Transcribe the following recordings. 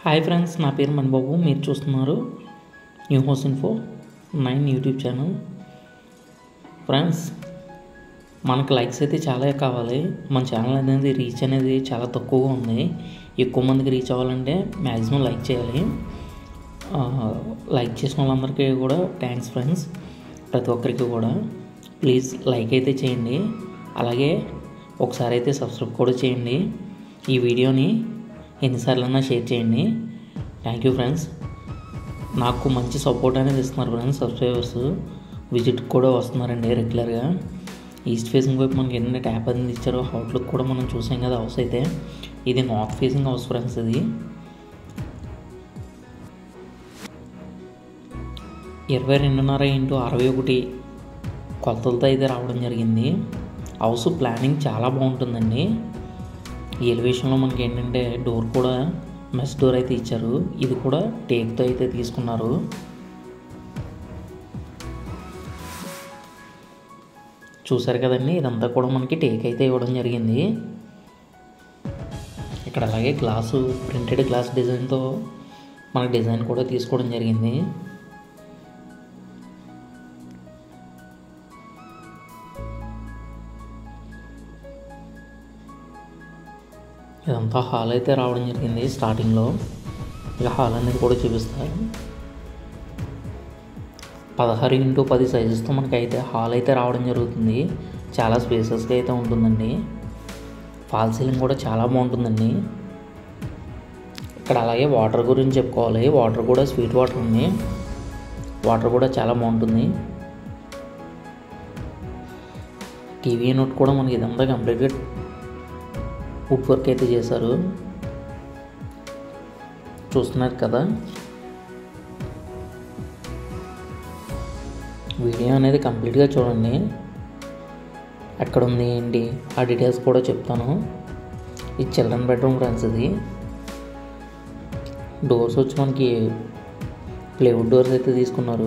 hi friends నా పేరు మణిబాబు మీరు చూస్తున్నారు new house info nine YouTube channel friends మనకు లైక్స్ అయితే చాలా కావాలి మన ఛానల్ అనేది రీచ్ అనేది చాలా తక్కువగా ఉంది ఎక్కువ మందికి రీచ్ అవ్వాలంటే మ్యాక్సిమం లైక్ చేయాలి ఆ, లైక్ చేసిన వాళ్ళందరికీ కూడా థ్యాంక్స్ ఫ్రెండ్స్ ప్రతి ఒక్కరికి కూడా ప్లీజ్ లైక్ అయితే చేయండి అలాగే ఒకసారి అయితే సబ్స్క్రైబ్ కూడా చేయండి ఈ వీడియోని ఎన్నిసార్లైనా షేర్ చేయండి థ్యాంక్ యూ ఫ్రెండ్స్ నాకు మంచి సపోర్ట్ అనేది ఇస్తున్నారు ఫ్రెండ్స్ సబ్స్క్రైబర్స్ విజిట్ కూడా వస్తున్నారండి రెగ్యులర్గా ఈస్ట్ ఫేసింగ్ వైపు మనకి ఏంటంటే ట్యాప్ అనేది ఇచ్చారో అవుట్లుక్ కూడా మనం చూసాం కదా హౌస్ అయితే ఇది నార్త్ ఫేసింగ్ హౌస్ ఫ్రెండ్స్ ఇది ఇరవై రెండున్నర ఇంటూ అరవై ఒకటి కొలతలతో అయితే రావడం జరిగింది హౌస్ ప్లానింగ్ చాలా బాగుంటుందండి ఈ ఎలివేషన్లో మనకి ఏంటంటే డోర్ కూడా మెస్ డోర్ అయితే ఇచ్చారు ఇది కూడా టేక్తో అయితే తీసుకున్నారు చూసారు కదండి ఇదంతా కూడా మనకి టేక్ అయితే ఇవ్వడం జరిగింది ఇక్కడ అలాగే గ్లాసు ప్రింటెడ్ గ్లాస్ డిజైన్తో మనకి డిజైన్ కూడా తీసుకోవడం జరిగింది ఇదంతా హాల్ అయితే రావడం జరిగింది స్టార్టింగ్లో ఇక హాల్ అనేది కూడా చూపిస్తారు పదహారు ఇంటూ పది సైజెస్తో మనకి అయితే హాల్ అయితే రావడం జరుగుతుంది చాలా స్పేసెస్గా అయితే ఉంటుందండి ఫాల్ సీలింగ్ కూడా చాలా బాగుంటుందండి ఇక్కడ అలాగే వాటర్ గురించి చెప్పుకోవాలి వాటర్ కూడా స్వీట్ వాటర్ ఉంది వాటర్ కూడా చాలా బాగుంటుంది టీవీ యూనిట్ కూడా మనకి ఇదంతా కంప్లీట్గా వుడ్ వర్క్ అయితే చేశారు చూస్తున్నారు కదా వీడియో అనేది కంప్లీట్గా చూడండి ఎక్కడ ఉంది ఏంటి ఆ డీటెయిల్స్ కూడా చెప్తాను ఇది చిల్డ్రన్ బెడ్రూమ్ ఫ్రెండ్స్ ఇది డోర్స్ వచ్చి మనకి ప్లేవుడ్ డోర్స్ అయితే తీసుకున్నారు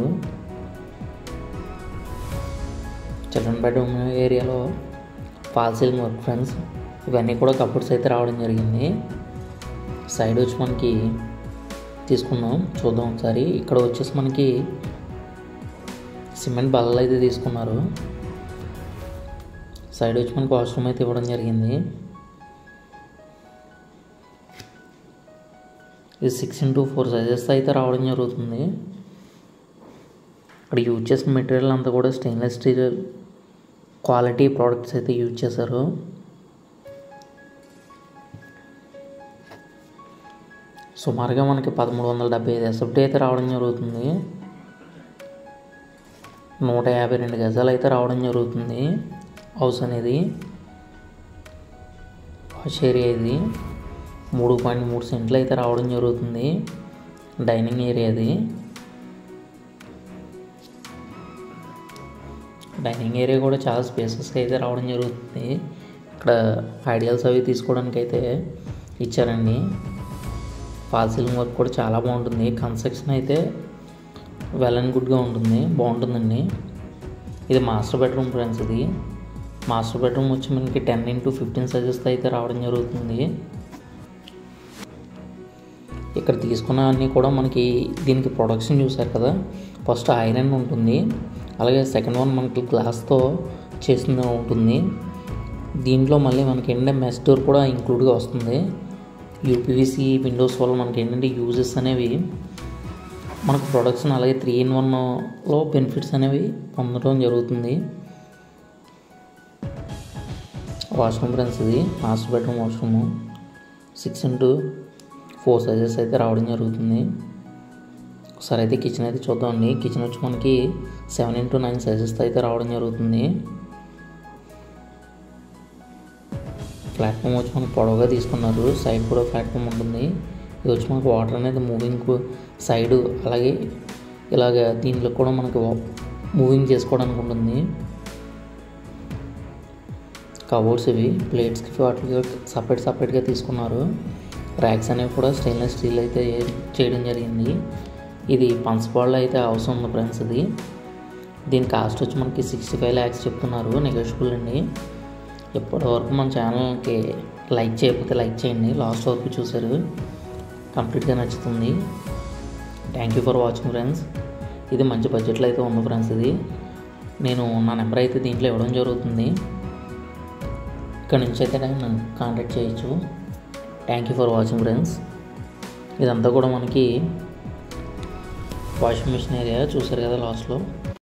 చిల్డ్రన్ బెడ్రూమ్ ఏరియాలో ఫాల్ సీలింగ్ వర్క్ ఫ్రెండ్స్ ఇవన్నీ కూడా కప్బోర్డ్స్ అయితే రావడం జరిగింది సైడ్ వచ్చి మనకి తీసుకున్నాం చూద్దాం ఒకసారి ఇక్కడ వచ్చేసి మనకి సిమెంట్ బల్లలు అయితే తీసుకున్నారు సైడ్ వచ్చి మనకి వాష్రూమ్ అయితే ఇవ్వడం జరిగింది ఇది సిక్స్ ఇంటూ ఫోర్ సైజెస్ అయితే రావడం జరుగుతుంది ఇక్కడ యూజ్ చేసిన మెటీరియల్ అంతా కూడా స్టెయిన్లెస్ స్టీల్ క్వాలిటీ ప్రోడక్ట్స్ అయితే యూజ్ చేశారు సుమారుగా మనకి పదమూడు వందల డెబ్బై ఐదు ఎస్ఎఫ్టీ అయితే రావడం జరుగుతుంది నూట యాభై రెండు గజాలు అయితే రావడం జరుగుతుంది హౌస్ అనేది వాష్ ఏరియా ఇది మూడు పాయింట్ మూడు సెంట్లు అయితే రావడం జరుగుతుంది డైనింగ్ ఏరియా అది డైనింగ్ ఏరియా కూడా చాలా స్పేసెస్గా అయితే రావడం జరుగుతుంది ఇక్కడ ఐడియల్స్ అవి తీసుకోవడానికి అయితే ఇచ్చారండి ఫాల్ సీలింగ్ వర్క్ కూడా చాలా బాగుంటుంది కన్స్ట్రక్షన్ అయితే వెల్ అండ్ గుడ్గా ఉంటుంది బాగుంటుందండి ఇది మాస్టర్ బెడ్రూమ్ ఫ్రెండ్స్ ఇది మాస్టర్ బెడ్రూమ్ వచ్చి మనకి టెన్ ఇంటూ ఫిఫ్టీన్ సైజెస్తో అయితే రావడం జరుగుతుంది ఇక్కడ తీసుకున్న అన్నీ కూడా మనకి దీనికి ప్రొడక్షన్ చూసారు కదా ఫస్ట్ ఐరన్ ఉంటుంది అలాగే సెకండ్ వన్ మనకి గ్లాస్తో చేసింది ఉంటుంది దీంట్లో మళ్ళీ మనకి ఏంటంటే మెస్ డోర్ కూడా ఇంక్లూడ్గా వస్తుంది యూపీవీసీ విండోస్ వల్ల మనకి ఏంటంటే యూజెస్ అనేవి మనకు ప్రొడక్షన్ అలాగే త్రీ ఇన్ వన్లో బెనిఫిట్స్ అనేవి పొందడం జరుగుతుంది వాష్రూమ్ ఫ్రెండ్స్ ఇది master bedroom washroom six into four sizes అయితే రావడం జరుగుతుంది ఒకసారి అయితే కిచెన్ అయితే చూద్దామండి కిచెన్ వచ్చి మనకి సెవెన్ ఇంటూ నైన్ సైజెస్తో అయితే రావడం జరుగుతుంది ప్లాట్ఫామ్ వచ్చి మనకి పొడవుగా తీసుకున్నారు సైడ్ కూడా ప్లాట్ఫామ్ ఉంటుంది ఇది వచ్చి మనకు వాటర్ అనేది మూవింగ్ సైడ్ అలాగే ఇలాగ దీంట్లో కూడా మనకి మూవింగ్ చేసుకోవడానికి ఉంటుంది కబోర్డ్స్ ఇవి ప్లేట్స్కి వాటికి సపరేట్ సపరేట్గా తీసుకున్నారు ర్యాక్స్ అనేవి కూడా స్టెయిన్లెస్ స్టీల్ అయితే చేయడం జరిగింది ఇది పంచపాడులో అయితే అవసరం ఉంది ఫ్రెండ్స్ ఇది దీని కాస్ట్ వచ్చి మనకి సిక్స్టీ ఫైవ్ ల్యాక్స్ చెప్తున్నారు నెగోషియబుల్ అండి ఇప్పటి వరకు మన ఛానల్కి లైక్ చేయకపోతే లైక్ చేయండి లాస్ట్ వరకు చూసారు కంప్లీట్గా నచ్చుతుంది thank you for watching friends ఇది మంచి బడ్జెట్లో అయితే ఉంది ఫ్రెండ్స్ ఇది నేను నా నెంబర్ అయితే దీంట్లో ఇవ్వడం జరుగుతుంది ఇక్కడ నుంచి అయితే నన్ను కాంటాక్ట్ చేయొచ్చు thank you for watching friends ఇదంతా కూడా మనకి వాషింగ్ మిషన్ ఏరియా చూసారు కదా లాస్ట్లో